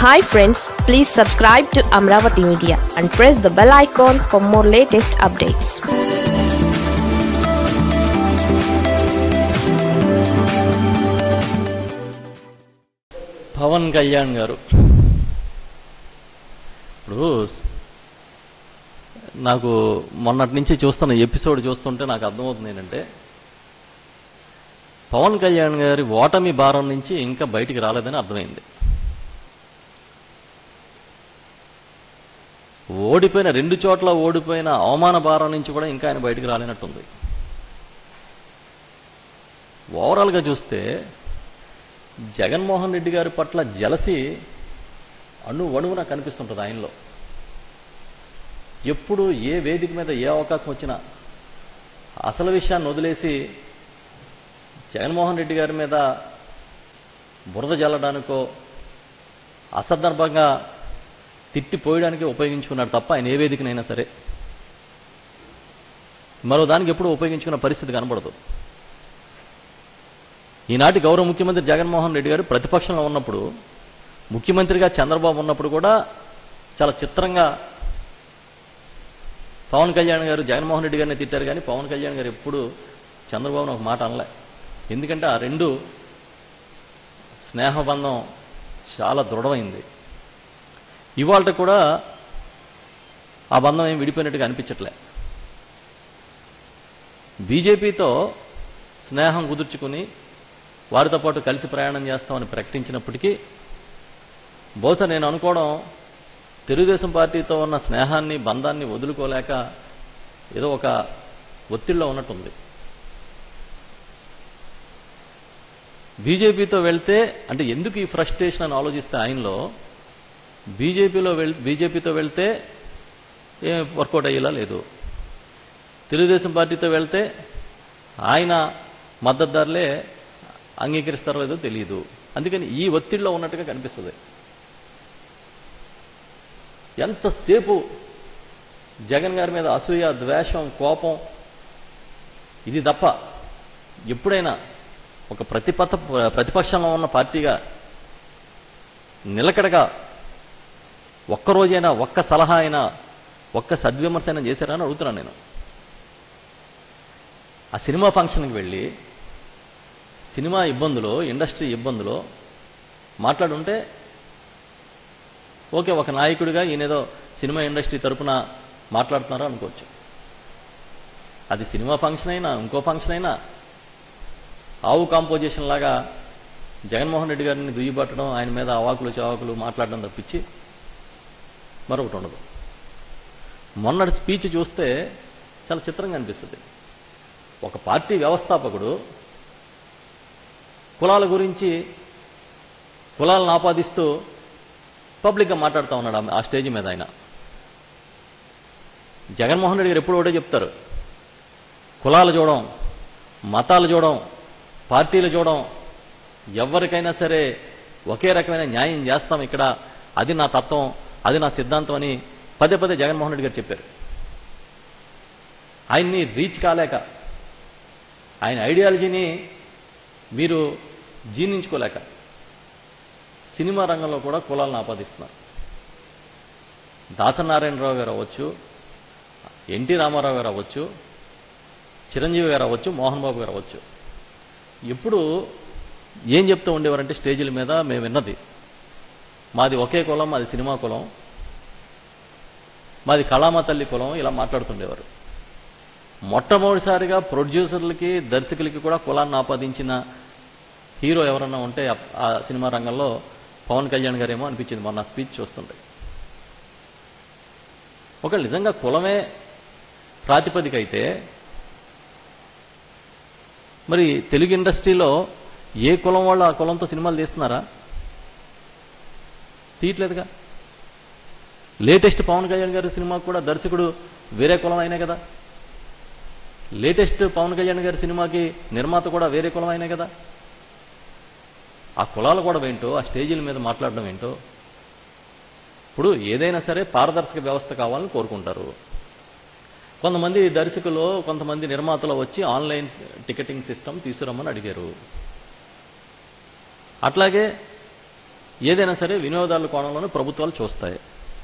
hi friends please subscribe to Amaravati media and press the bell icon for more latest updates Pawan Kalyan garu ఇప్పుడు స్- నాకు మొన్నటి నుంచి చూస్తున్న ఎపిసోడ్ చూస్తుంటే నాకు అర్థమవుతుంది ఏంటంటే పవన్ కళ్యాణ్ గారి ఓటమి భారం నుంచి ఇంకా బయటికి రాలేదని అర్థమైంది ఓడిపోయిన రెండు చోట్ల ఓడిపోయిన అవమాన భారం నుంచి కూడా ఇంకా ఆయన బయటికి రాలేనట్టుంది ఓవరాల్గా చూస్తే జగన్మోహన్ రెడ్డి గారి పట్ల జలసి అణు అణువున కనిపిస్తుంటుంది ఆయనలో ఎప్పుడు ఏ వేదిక మీద ఏ అవకాశం వచ్చినా అసలు విషయాన్ని వదిలేసి జగన్మోహన్ రెడ్డి గారి మీద బురద జల్లడానికో అసందర్భంగా తిట్టిపోయడానికి ఉపయోగించుకున్నాడు తప్ప ఆయన ఏ వేదికనైనా సరే మరో దానికి ఎప్పుడు ఉపయోగించుకున్న పరిస్థితి కనబడదు ఈనాటి గౌరవ ముఖ్యమంత్రి జగన్మోహన్ రెడ్డి గారు ప్రతిపక్షంలో ఉన్నప్పుడు ముఖ్యమంత్రిగా చంద్రబాబు ఉన్నప్పుడు కూడా చాలా చిత్రంగా పవన్ కళ్యాణ్ గారు జగన్మోహన్ రెడ్డి గారిని తిట్టారు కానీ పవన్ కళ్యాణ్ గారు ఎప్పుడు చంద్రబాబును ఒక మాట అనలే ఎందుకంటే ఆ రెండు స్నేహబంధం చాలా దృఢమైంది ఇవాళ కూడా ఆ బంధం ఏం విడిపోయినట్టుగా అనిపించట్లే బీజేపీతో స్నేహం కుదుర్చుకుని వారితో పాటు కలిసి ప్రయాణం చేస్తామని ప్రకటించినప్పటికీ బహుశా నేను అనుకోవడం తెలుగుదేశం పార్టీతో ఉన్న స్నేహాన్ని బంధాన్ని వదులుకోలేక ఏదో ఒక ఒత్తిడిలో ఉన్నట్టుంది బీజేపీతో వెళ్తే అంటే ఎందుకు ఈ ఫ్రస్ట్రేషన్ అని ఆలోచిస్తే ఆయనలో బీజేపీలో వెళ్ బీజేపీతో వెళ్తే ఏం వర్కౌట్ అయ్యేలా లేదు తెలుగుదేశం పార్టీతో వెళ్తే ఆయన మద్దతుదారులే అంగీకరిస్తారో లేదో తెలియదు అందుకని ఈ ఒత్తిడిలో ఉన్నట్టుగా కనిపిస్తుంది ఎంతసేపు జగన్ గారి మీద అసూయ ద్వేషం కోపం ఇది తప్ప ఎప్పుడైనా ఒక ప్రతిపత్త ప్రతిపక్షంలో ఉన్న పార్టీగా నిలకడగా ఒక్కరోజైనా ఒక్క సలహా అయినా ఒక్క సద్విమర్శ అయినా చేశారా అని అడుగుతున్నాను నేను ఆ సినిమా ఫంక్షన్కి వెళ్ళి సినిమా ఇబ్బందులు ఇండస్ట్రీ ఇబ్బందులు మాట్లాడుంటే ఓకే ఒక నాయకుడిగా ఈయనేదో సినిమా ఇండస్ట్రీ తరపున మాట్లాడుతున్నారో అనుకోవచ్చు అది సినిమా ఫంక్షన్ అయినా ఇంకో ఫంక్షన్ అయినా ఆవు కాంపోజిషన్ లాగా జగన్మోహన్ రెడ్డి గారిని దుయ్యబట్టడం ఆయన మీద అవాకులు చవాకులు మాట్లాడడం తప్పించి మరొకటి ఉండదు మొన్నటి స్పీచ్ చూస్తే చాలా చిత్రంగా అనిపిస్తుంది ఒక పార్టీ వ్యవస్థాపకుడు కులాల గురించి కులాలను ఆపాదిస్తూ పబ్లిక్గా మాట్లాడుతూ ఉన్నాడు ఆమె- ఆ స్టేజ్ మీద ఆయన జగన్మోహన్ రెడ్డి గారు ఎప్పుడు ఒకటే చెప్తారు కులాలు చూడడం మతాలు చూడడం పార్టీలు చూడడం ఎవరికైనా సరే ఒకే రకమైన న్యాయం చేస్తాం ఇక్కడ అది నా తత్వం అది నా సిద్ధాంతం అని పదే పదే జగన్మోహన్ రెడ్డి గారు చెప్పారు ఆయన్ని రీచ్ కాలేక ఆయన ఐడియాలజీని మీరు జీర్ణించుకోలేక సినిమా రంగంలో కూడా కులాలను ఆపాదిస్తున్నారు దాసనారాయణరావు గారు అవ్వచ్చు ఎన్టీ రామారావు గారు అవ్వచ్చు చిరంజీవి గారు అవ్వచ్చు మోహన్ బాబు గారు అవ్వచ్చు ఎప్పుడు ఏం చెప్తూ ఉండేవారంటే స్టేజీల మీద మేము విన్నది మాది ఒకే కులం మాది సినిమా కులం మాది కళామ తల్లి కులం ఇలా మాట్లాడుతుండేవారు మొట్టమొదటిసారిగా ప్రొడ్యూసర్లకి దర్శకులకి కూడా కులాన్ని ఆపాదించిన హీరో ఎవరన్నా ఉంటే ఆ- ఆ సినిమా రంగంలో పవన్ కళ్యాణ్ గారేమో అనిపించింది మొన్న స్పీచ్ చూస్తుంటే ఒక నిజంగా కులమే ప్రాతిపదిక అయితే మరి తెలుగు ఇండస్ట్రీలో ఏ కులం వాళ్ళు ఆ కులంతో సినిమాలు తీస్తున్నారా తీయట్లేదుగా లేటెస్ట్ పవన్ కళ్యాణ్ గారి సినిమా కూడా దర్శకుడు వేరే కులం అయినా కదా లేటెస్ట్ పవన్ కళ్యాణ్ గారి సినిమాకి నిర్మాత కూడా వేరే కులం అయినా కదా ఆ కులాలు కూడా ఏంటో ఆ స్టేజీల మీద మాట్లాడడం ఏంటో ఇప్పుడు ఏదైనా సరే పారదర్శక వ్యవస్థ కావాలని కోరుకుంటారు కొంతమంది దర్శకులు కొంతమంది నిర్మాతలు వచ్చి ఆన్లైన్ టికెటింగ్ సిస్టమ్ తీసుకురమ్మని అడిగారు అట్లాగే ఏదైనా సరే వినియోగదారుల కోణంలోనే ప్రభుత్వాలు చూస్తాయి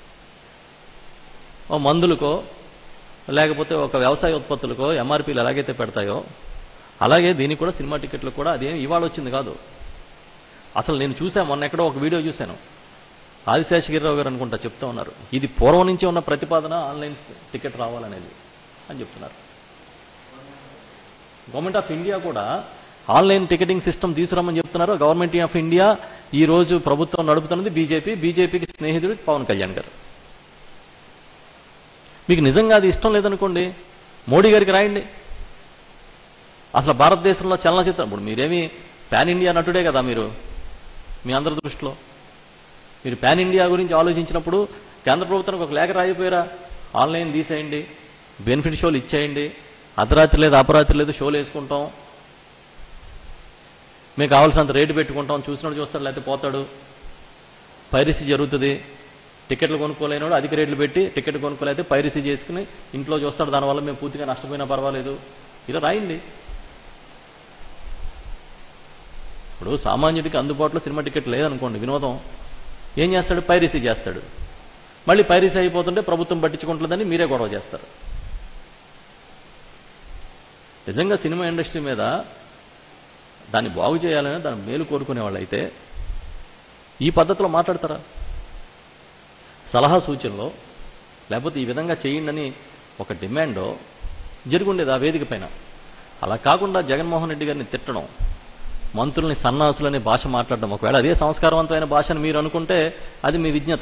ఓ మందులకో లేకపోతే ఒక వ్యవసాయ ఉత్పత్తులకో ఎంఆర్పీలు ఎలాగైతే పెడతాయో అలాగే దీనికి కూడా సినిమా టికెట్లు కూడా అదేం ఇవాళ వచ్చింది కాదు అసలు నేను చూశాను మొన్న ఎక్కడో ఒక వీడియో చూశాను ఆదిశేషగిరిరావు గారు అనుకుంటా చెప్తా ఉన్నారు ఇది పూర్వం నుంచి ఉన్న ప్రతిపాదన ఆన్లైన్ టికెట్ రావాలనేది అని చెప్తున్నారు గవర్నమెంట్ ఆఫ్ ఇండియా కూడా ఆన్లైన్ టికెటింగ్ సిస్టమ్ తీసుకురామని చెప్తున్నారు గవర్నమెంట్ ఆఫ్ ఇండియా ఈ రోజు ప్రభుత్వం నడుపుతున్నది బీజేపీ బీజేపీకి స్నేహితుడు పవన్ కళ్యాణ్ గారు మీకు నిజంగా అది ఇష్టం లేదనుకోండి మోడీ గారికి రాయండి అసలు భారతదేశంలో చలనచిత్రం ఇప్పుడు మీరేమి పాన్ ఇండియా నటుడే కదా మీరు మీ అందరి దృష్టిలో మీరు పాన్ ఇండియా గురించి ఆలోచించినప్పుడు కేంద్ర ప్రభుత్వానికి ఒక లేఖ రాయిపోయారా ఆన్లైన్ తీసేయండి బెనిఫిట్ షోలు ఇచ్చేయండి అర్ధరాత్రి లేదు అపరాత్రి లేదు షోలు వేసుకుంటాం మీకు కావాల్సినంత రేటు పెట్టుకుంటాం చూసినోడు చూస్తాడు లేకపోతే పోతాడు పైరసీ జరుగుతుంది టికెట్లు కొనుక్కోలేనివాడు అధిక రేట్లు పెట్టి టికెట్ కొనుక్కోలేకపోతే పైరసీ చేసుకుని ఇంట్లో చూస్తాడు దానివల్ల మేము పూర్తిగా నష్టపోయినా పర్వాలేదు ఇలా రాయండి ఇప్పుడు సామాన్యుడికి అందుబాటులో సినిమా టికెట్ లేదనుకోండి వినోదం ఏం చేస్తాడు పైరసీ చేస్తాడు మళ్ళీ పైరసీ అయిపోతుంటే ప్రభుత్వం పట్టించుకుంటుందని మీరే గొడవ చేస్తారు నిజంగా సినిమా ఇండస్ట్రీ మీద దాన్ని బాగు చేయాలని దాన్ని మేలు కోరుకునే వాళ్ళైతే ఈ పద్ధతిలో మాట్లాడతారా సలహా సూచనలో లేకపోతే ఈ విధంగా చేయండి అని ఒక డిమాండో జరుగుండేది ఆ వేదిక పైన అలా కాకుండా జగన్మోహన్ రెడ్డి గారిని తిట్టడం మంత్రుల్ని సన్నాసులని భాష మాట్లాడడం ఒకవేళ అదే సంస్కారవంతమైన భాషను మీరు అనుకుంటే అది మీ విజ్ఞత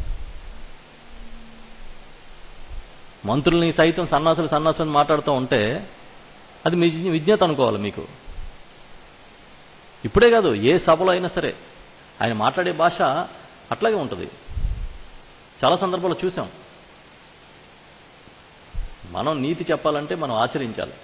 మంత్రుల్ని సైతం సన్నాసులు సన్నాసులని మాట్లాడుతూ ఉంటే అది మీ విజ్ఞత అనుకోవాలి మీకు ఇప్పుడే కాదు ఏ సభలో అయినా సరే ఆయన మాట్లాడే భాష అట్లాగే ఉంటుంది చాలా సందర్భాల్లో చూసాం మనం నీతి చెప్పాలంటే మనం ఆచరించాలి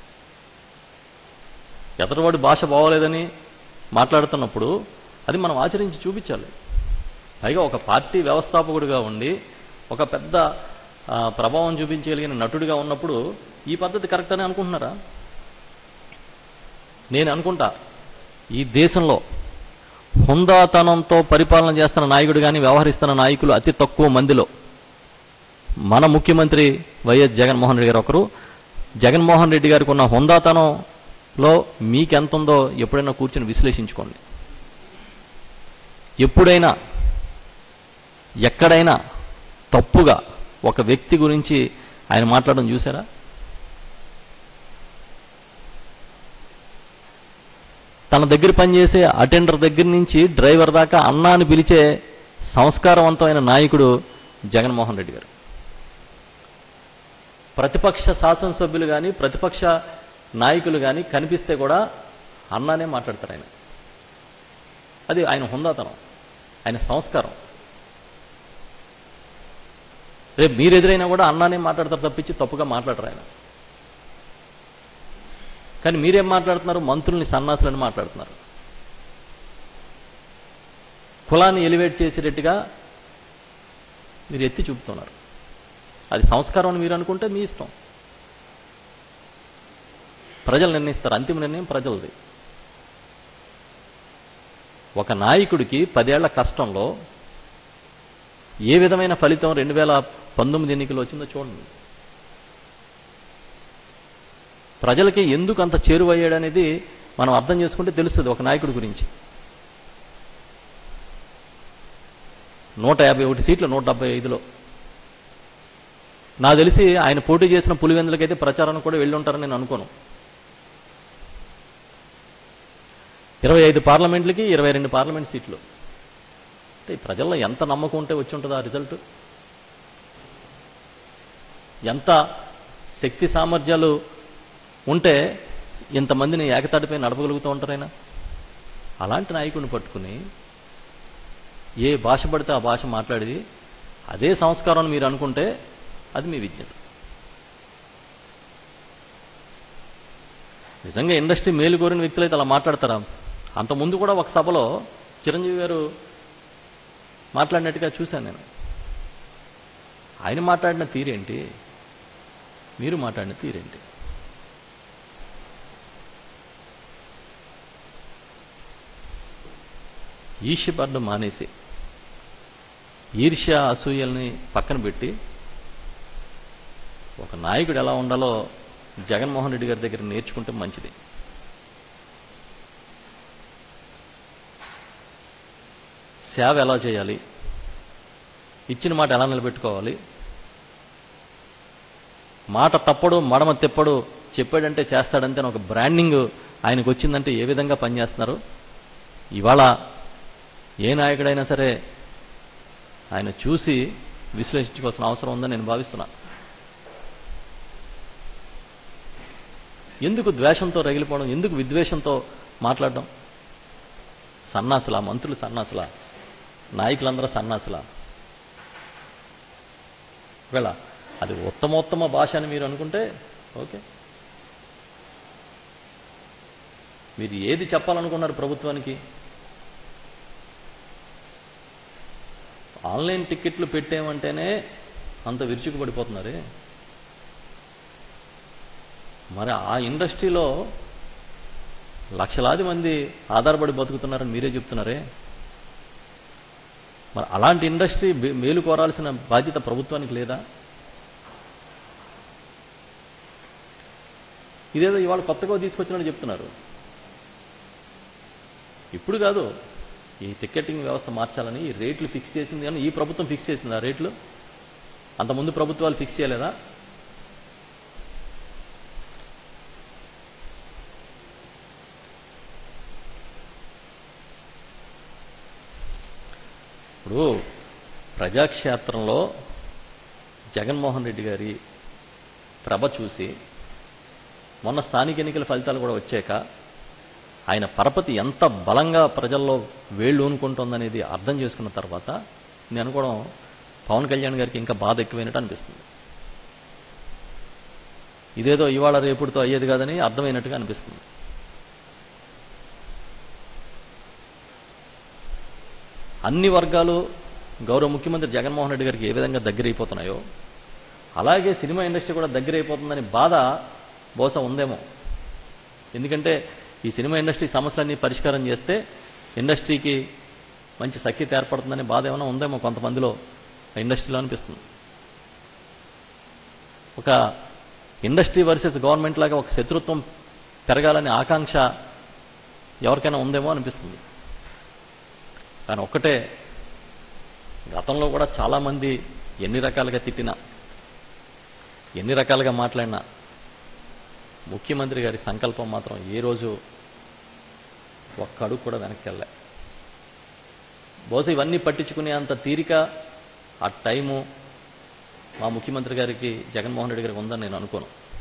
ఎదటివాడి భాష బాగోలేదని మాట్లాడుతున్నప్పుడు అది మనం ఆచరించి చూపించాలి పైగా ఒక పార్టీ వ్యవస్థాపకుడిగా ఉండి ఒక పెద్ద ఆ, ప్రభావం చూపించగలిగిన నటుడిగా ఉన్నప్పుడు ఈ పద్ధతి కరెక్ట్ అని అనుకుంటున్నారా నేను అనుకుంటా ఈ దేశంలో హుందాతనంతో పరిపాలన చేస్తున్న నాయకుడు కానీ వ్యవహరిస్తున్న నాయకులు అతి తక్కువ మందిలో మన ముఖ్యమంత్రి వైఎస్ జగన్మోహన్ రెడ్డి గారు ఒకరు జగన్మోహన్ రెడ్డి గారికి ఉన్న హుందాతనంలో మీకెంత ఉందో ఎప్పుడైనా కూర్చొని విశ్లేషించుకోండి ఎప్పుడైనా ఎక్కడైనా తప్పుగా ఒక వ్యక్తి గురించి ఆయన మాట్లాడడం చూసారా తన దగ్గర పనిచేసే అటెండర్ దగ్గర నుంచి డ్రైవర్ దాకా అన్నా అని పిలిచే సంస్కారవంతమైన నాయకుడు జగన్మోహన్ రెడ్డి గారు ప్రతిపక్ష శాసనసభ్యులు కానీ ప్రతిపక్ష నాయకులు కానీ కనిపిస్తే కూడా అన్నానే మాట్లాడతారు ఆయన అది ఆయన హుందాతనం ఆయన సంస్కారం రేపు మీరు ఎదురైనా కూడా అన్నానే మాట్లాడతారు తప్పించి తప్పుగా మాట్లాడరు ఆయన కానీ మీరేం మాట్లాడుతున్నారు మంత్రుల్ని సన్నాసులని మాట్లాడుతున్నారు కులాన్ని ఎలివేట్ చేసేటట్టుగా మీరు ఎత్తి చూపుతున్నారు అది సంస్కారం అని మీరు అనుకుంటే మీ ఇష్టం ప్రజలు నిర్ణయిస్తారు అంతిమ నిర్ణయం ప్రజలది ఒక నాయకుడికి పదేళ్ల కష్టంలో ఏ విధమైన ఫలితం రెండు వేల పంతొమ్మిది ఎన్నికలు వచ్చిందో చూడండి ప్రజలకి ఎందుకు అంత చేరువయ్యాడనేది మనం అర్థం చేసుకుంటే తెలుస్తుంది ఒక నాయకుడి గురించి నూట యాభై ఒకటి సీట్లు నూట డెబ్బై ఐదులో నాకు తెలిసి ఆయన పోటీ చేసిన పులివెందులకైతే ప్రచారానికి కూడా వెళ్ళి ఉంటారని నేను అనుకోను ఇరవై ఐదు పార్లమెంట్లకి ఇరవై రెండు పార్లమెంట్ సీట్లు అంటే ఈ ప్రజల్లో ఎంత నమ్మకం ఉంటే వచ్చి ఉంటుంది ఆ రిజల్ట్ ఎంత శక్తి సామర్థ్యాలు ఉంటే ఇంతమందిని ఏకతాటిపై నడపగలుగుతూ ఉంటారైనా అలాంటి నాయకుడిని పట్టుకుని ఏ భాష పడితే ఆ భాష మాట్లాడి అదే సంస్కారం అని మీరు అనుకుంటే అది మీ విజ్ఞత నిజంగా ఇండస్ట్రీ మేలు కోరిన వ్యక్తులు అయితే అలా మాట్లాడతారా అంతకుముందు కూడా ఒక సభలో చిరంజీవి గారు మాట్లాడినట్టుగా చూశాను నేను ఆయన మాట్లాడిన తీరేంటి మీరు మాట్లాడిన తీరేంటి ఈర్ష్యపడడం మానేసి ఈర్ష్య అసూయల్ని పక్కన పెట్టి ఒక నాయకుడు ఎలా ఉండాలో జగన్మోహన్ రెడ్డి గారి దగ్గర నేర్చుకుంటే మంచిది సేవ ఎలా చేయాలి ఇచ్చిన మాట ఎలా నిలబెట్టుకోవాలి మాట తప్పడు మడమ తిప్పడు చెప్పాడంటే చేస్తాడంటే అని ఒక బ్రాండింగ్ ఆయనకు వచ్చిందంటే ఏ విధంగా పనిచేస్తున్నారు ఇవాళ ఏ నాయకుడైనా సరే ఆయన చూసి విశ్లేషించుకోవాల్సిన అవసరం ఉందని నేను భావిస్తున్నా ఎందుకు ద్వేషంతో రగిలిపోవడం ఎందుకు విద్వేషంతో మాట్లాడడం సన్నాసులా మంత్రులు సన్నాసులా నాయకులందరూ సన్నాసులా ఒకవేళ అది ఉత్తమోత్తమ భాష అని మీరు అనుకుంటే ఓకే మీరు ఏది చెప్పాలనుకున్నారు ప్రభుత్వానికి ఆన్లైన్ టికెట్లు పెట్టేమంటేనే అంత విరుచుకుపడిపోతున్నారే మరి ఆ ఇండస్ట్రీలో లక్షలాది మంది ఆధారపడి బతుకుతున్నారని మీరే చెప్తున్నారే మరి అలాంటి ఇండస్ట్రీ బే- మేలు కోరాల్సిన బాధ్యత ప్రభుత్వానికి లేదా ఇదేదో ఇవాళ కొత్తగా తీసుకొచ్చినట్టు చెప్తున్నారు ఇప్పుడు కాదు ఈ టికెటింగ్ వ్యవస్థ మార్చాలని ఈ రేట్లు ఫిక్స్ చేసింది కానీ ఈ ప్రభుత్వం ఫిక్స్ చేసింది ఆ రేట్లు అంతకుముందు ప్రభుత్వాలు ఫిక్స్ చేయలేదా ఇప్పుడు ప్రజాక్షేత్రంలో జగన్మోహన్ రెడ్డి గారి ప్రభ చూసి మొన్న స్థానిక ఎన్నికల ఫలితాలు కూడా వచ్చాక ఆయన పరపతి ఎంత బలంగా ప్రజల్లో వేళ్ళు ఊనుకుంటుందనేది అర్థం చేసుకున్న తర్వాత నేను అనుకోవడం పవన్ కళ్యాణ్ గారికి ఇంకా బాధ ఎక్కువైనట్టు అనిపిస్తుంది ఇదేదో ఇవాళ రేపుడుతో అయ్యేది కాదని అర్థమైనట్టుగా అనిపిస్తుంది అన్ని వర్గాలు గౌరవ ముఖ్యమంత్రి జగన్మోహన్ రెడ్డి గారికి ఏ విధంగా దగ్గరైపోతున్నాయో అలాగే సినిమా ఇండస్ట్రీ కూడా దగ్గరైపోతుందని బాధ బహుశా ఉందేమో ఎందుకంటే ఈ సినిమా ఇండస్ట్రీ సమస్యలన్నీ పరిష్కారం చేస్తే ఇండస్ట్రీకి మంచి సఖ్యత ఏర్పడుతుందని బాధ ఏమైనా ఉందేమో కొంతమందిలో ఆ ఇండస్ట్రీలో అనిపిస్తుంది ఒక ఇండస్ట్రీ వర్సెస్ గవర్నమెంట్ లాగా ఒక శత్రుత్వం పెరగాలనే ఆకాంక్ష ఎవరికైనా ఉందేమో అనిపిస్తుంది కానీ ఒక్కటే గతంలో కూడా చాలామంది ఎన్ని రకాలుగా తిట్టినా ఎన్ని రకాలుగా మాట్లాడినా ముఖ్యమంత్రి గారి సంకల్పం మాత్రం ఏ రోజు ఒక్క అడుగు కూడా వెనక్కి వెళ్ళే బహుశా ఇవన్నీ పట్టించుకునే అంత తీరిక ఆ టైము మా ముఖ్యమంత్రి గారికి జగన్మోహన్ రెడ్డి గారికి ఉందని నేను అనుకోను